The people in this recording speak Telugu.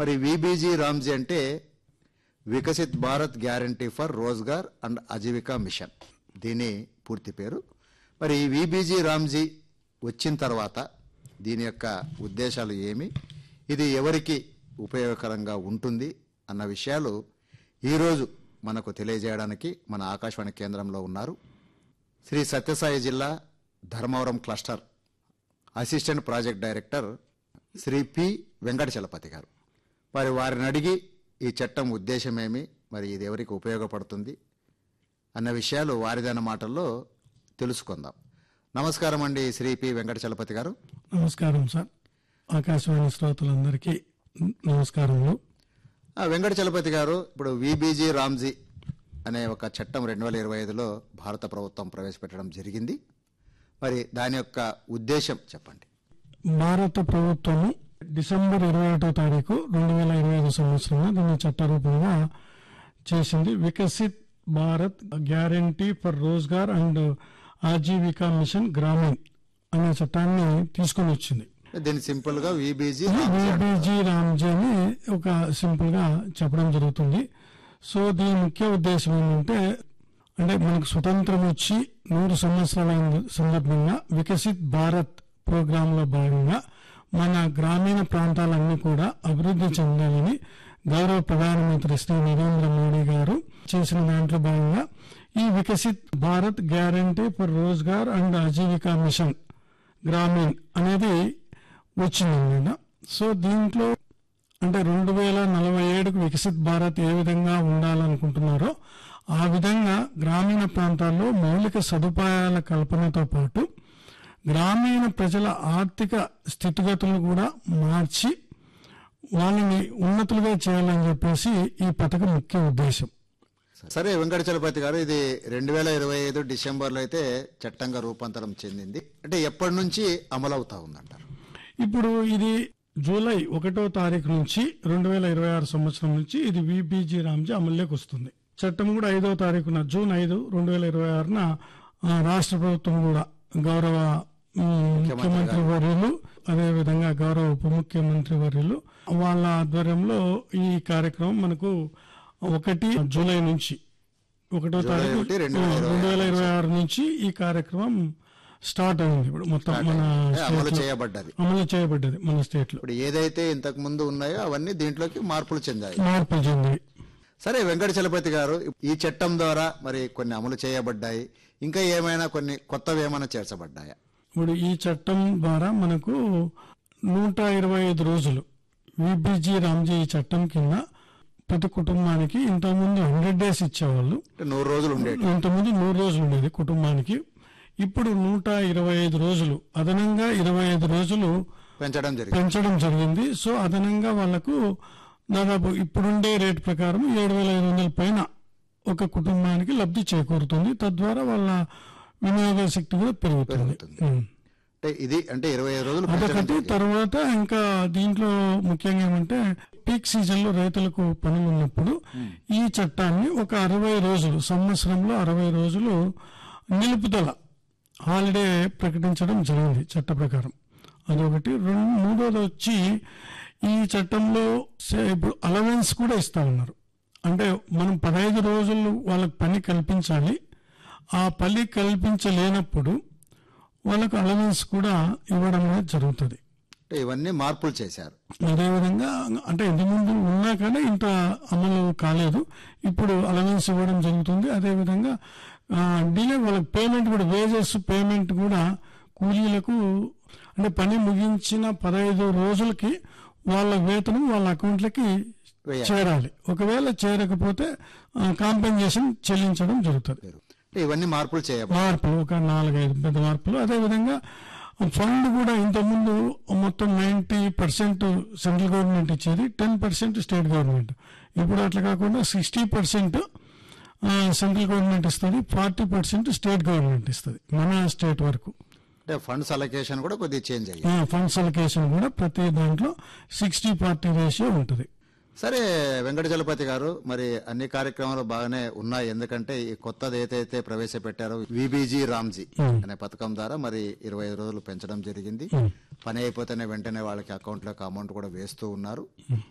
మరి విబీజీ రామ్జీ అంటే Viksit Bharat guarantee for Rozgar and Ajeevika mission దీని పూర్తి పేరు మరి ఈ విబీజీ రామ్జీ వచ్చిన తర్వాత దీని యొక్క ఉద్దేశాలు ఏమి ఇది ఎవరికి ఉపయోగకరంగా ఉంటుంది అన్న విషయాలు ఈరోజు మనకు తెలియజేయడానికి మన ఆకాశవాణి కేంద్రంలో ఉన్నారు శ్రీ సత్యసాయి జిల్లా Dharmavaram cluster assistant project director Sri P Venkatachalapathi garu మరి వారిని అడిగి ఈ చట్టం ఉద్దేశం ఏమి మరి ఇది ఎవరికి ఉపయోగపడుతుంది అన్న విషయాలు వారిదైన మాటల్లో తెలుసుకుందాం నమస్కారం అండి శ్రీ పి వెంకటచలపతి గారు నమస్కారం సార్ ఆకాశవాణి శ్రోతలందరికీ నమస్కారములు ఆ, వెంకటచలపతి గారు ఇప్పుడు విబీజీ రామ్జీ అనే ఒక చట్టం రెండు వేల ఇరవై ఐదులో భారత ప్రభుత్వం ప్రవేశపెట్టడం జరిగింది మరి దాని యొక్క ఉద్దేశం చెప్పండి భారత ప్రభుత్వము డిసెంబర్ ఇరవై ఒకటో తారీఖు రెండు వేల ఇరవై ఐదు సంవత్సరంలో దీన్ని చట్టరూపంగా చేసింది Viksit Bharat guarantee for Rozgar and Ajeevika mission Gramin అనే చట్టాన్ని తీసుకొని వచ్చింది దీన్ని సింపుల్ గా విబీజీ విబిజి రామ్జీ అని ఒక సింపుల్ గా చెప్పడం జరుగుతుంది సో దీని ముఖ్య ఉద్దేశం ఏంటంటే అంటే మనకు స్వతంత్రం వచ్చి నూరు సంవత్సరాల సందర్భంగా వికసిత్ భారత్ ప్రోగ్రామ్ లో భాగంగా మన గ్రామీణ ప్రాంతాలన్నీ కూడా అభివృద్ధి చెందాలని గౌరవ ప్రధానమంత్రి శ్రీ నరేంద్ర మోడీ గారు చేసిన దాంట్లో భాగంగా ఈ Viksit Bharat guarantee for Rozgar and Ajeevika mission Gramin అనేది వచ్చిందన్నమాట సో దీంట్లో అంటే రెండు వేల నలభై ఏడుకు వికసిత్ భారత్ ఏ విధంగా ఉండాలనుకుంటున్నారో ఆ విధంగా గ్రామీణ ప్రాంతాల్లో మౌలిక సదుపాయాల కల్పనతో పాటు గ్రామీణ ప్రజల ఆర్థిక స్థితిగతులను కూడా మార్చి వాళ్ళని ఉన్నతులుగా చేయాలని చెప్పేసి ఈ పథకం ముఖ్య ఉద్దేశం సరే వెంకటచలపతి గారు ఇది రెండు వేల ఇరవై ఐదు డిసెంబర్లో అయితే చట్టంగా రూపాంతరం చెందింది అంటే ఎప్పటి నుంచి అమలవుతా ఉందంటారు ఇప్పుడు ఇది జూలై ఒకటో తారీఖు నుంచి రెండు వేల ఇరవై ఆరు సంవత్సరం నుంచి ఇది విబిజి రామ్జీ అమల్లోకి వస్తుంది చట్టం కూడా ఐదో తారీఖున జూన్ ఐదు రెండు వేల ఇరవై ఆరున ఆ, రాష్ట్ర ప్రభుత్వం కూడా గౌరవ ఉమ్, ముఖ్యమంత్రి వర్యులు అదేవిధంగా గౌరవ ఉప ముఖ్యమంత్రి వర్యులు వాళ్ళ ఆధ్వర్యంలో ఈ కార్యక్రమం మనకు ఒకటి జూలై నుంచి ఒకటో తారీఖు ఒకటి, రెండు వేల ఇరవై రెండు వేల ఇరవై ఆరు నుంచి ఈ కార్యక్రమం స్టార్ట్ అయింది ఇప్పుడు మొత్తం మన అంటే అమలు స్టేట్ లో చేయబడ్డది అమలు చేయబడ్డది మన స్టేట్ లో ఇప్పుడు ఏదైతే ఇంతకు ముందు ఉన్నాయో అవన్నీ దీంట్లోకి మార్పులు చెందాయి మార్పులు చెంది సరే వెంకటచలపతి గారు ఈ చట్టం ద్వారా మరి కొన్ని అమలు చేయబడ్డాయి ఇంకా ఏమైనా కొన్ని కొత్తవి ఏమైనా చేర్చబడ్డాయా ఇప్పుడు ఈ చట్టం ద్వారా మనకు నూట ఇరవై ఐదు రోజులు విబిజి రామ్జీ ఈ చట్టం కింద ప్రతి కుటుంబానికి ఇంతకుముందు హండ్రెడ్ డేస్ ఇచ్చేవాళ్ళు అంటే నూరు రోజులు ఉండేవి ఇంతకుముందు నూరు రోజులు ఉండేది కుటుంబానికి ఇప్పుడు నూట ఇరవై ఐదు రోజులు అదనంగా ఇరవై ఐదు రోజులు పెంచడం జరిగింది పెంచడం జరిగింది సో అదనంగా వాళ్లకు దాదాపు ఇప్పుడుండే రేట్ ప్రకారం ఏడు వేల ఐదు వందల పైన ఒక కుటుంబానికి లబ్ధి చేకూరుతుంది తద్వారా వాళ్ళ వినియోగ శక్తి కూడా పెరుగుతుంది పెరుగుతుంది. ఉం. అంటే ఇది అంటే ఇరవై ఐదు రోజులు పెంచడం అదొకటి జరిగింది. తర్వాత ఇంకా దీంట్లో ముఖ్యంగా ఏమంటే పీక్ సీజన్ లో రైతులకు పనులు ఉన్నప్పుడు ఈ చట్టాన్ని ఒక అరవై రోజులు సంవత్సరంలో అరవై రోజులు నిలుపుదల హాలిడే ప్రకటించడం జరిగింది చట్ట ప్రకారం అదొకటి రెండు మూడోది వచ్చి ఈ చట్టంలో సే- ఇప్పుడు అలవెన్స్ కూడా ఇస్తా ఉన్నారు అంటే మనం పదహైదు రోజులు వాళ్ళకి పని కల్పించాలి ఆ పని కల్పించలేనప్పుడు వాళ్ళకు అలవెన్స్ కూడా ఇవ్వడం అనేది జరుగుతుంది అంటే ఇవన్నీ మార్పులు చేశారు అదేవిధంగా అంటే ఇంటి ముందు ఉన్నా కానీ ఇంత అమలు కాలేదు ఇప్పుడు అలవెన్స్ ఇవ్వడం జరుగుతుంది అదేవిధంగా డిలే వాళ్ళకి పేమెంట్ కూడా వేజెస్ పేమెంట్ కూడా కూలీలకు అంటే పని ముగించిన పదహైదు రోజులకి వాళ్ళ వేతనం వాళ్ళ అకౌంట్లకి వేయాలి. చేరాలి ఒకవేళ చేరకపోతే కాంపెన్సేషన్ చెల్లించడం జరుగుతుంది అంటే ఇవన్నీ మార్పులు చేయబడ్డాయి మార్పులు ఒక నాలుగైదు పెద్ద మార్పులు అదేవిధంగా ఫండ్ కూడా ఇంతకుముందు మొత్తం నైంటీ పర్సెంట్ సెంట్రల్ గవర్నమెంట్ ఇచ్చేది టెన్ పర్సెంట్ స్టేట్ గవర్నమెంట్ ఇప్పుడు అట్లా కాకుండా సిక్స్టీ పర్సెంట్ సెంట్రల్ గవర్నమెంట్ ఇస్తుంది ఫార్టీ పర్సెంట్ స్టేట్ గవర్నమెంట్ ఇస్తుంది మన స్టేట్ వరకు అంటే ఫండ్స్ అలొకేషన్ కూడా కొద్దిగా చేంజ్ అయ్యాయి ఫండ్స్ అలొకేషన్ కూడా ప్రతి దాంట్లో సిక్స్టీ పార్టీ రేషియో ఉంటుంది సరే వెంకటచలపతి గారు మరి అన్ని కార్యక్రమాలు బాగానే ఉన్నాయి ఎందుకంటే ఈ కొత్తది ఏదైతే ప్రవేశపెట్టారో విబీజీ రామ్జీ అనే పథకం ద్వారా మరి ఇరవై ఐదు రోజులు పెంచడం జరిగింది పని అయిపోతేనే వెంటనే వాళ్ళకి అకౌంట్లోకి అమౌంట్ కూడా వేస్తూ ఉన్నారు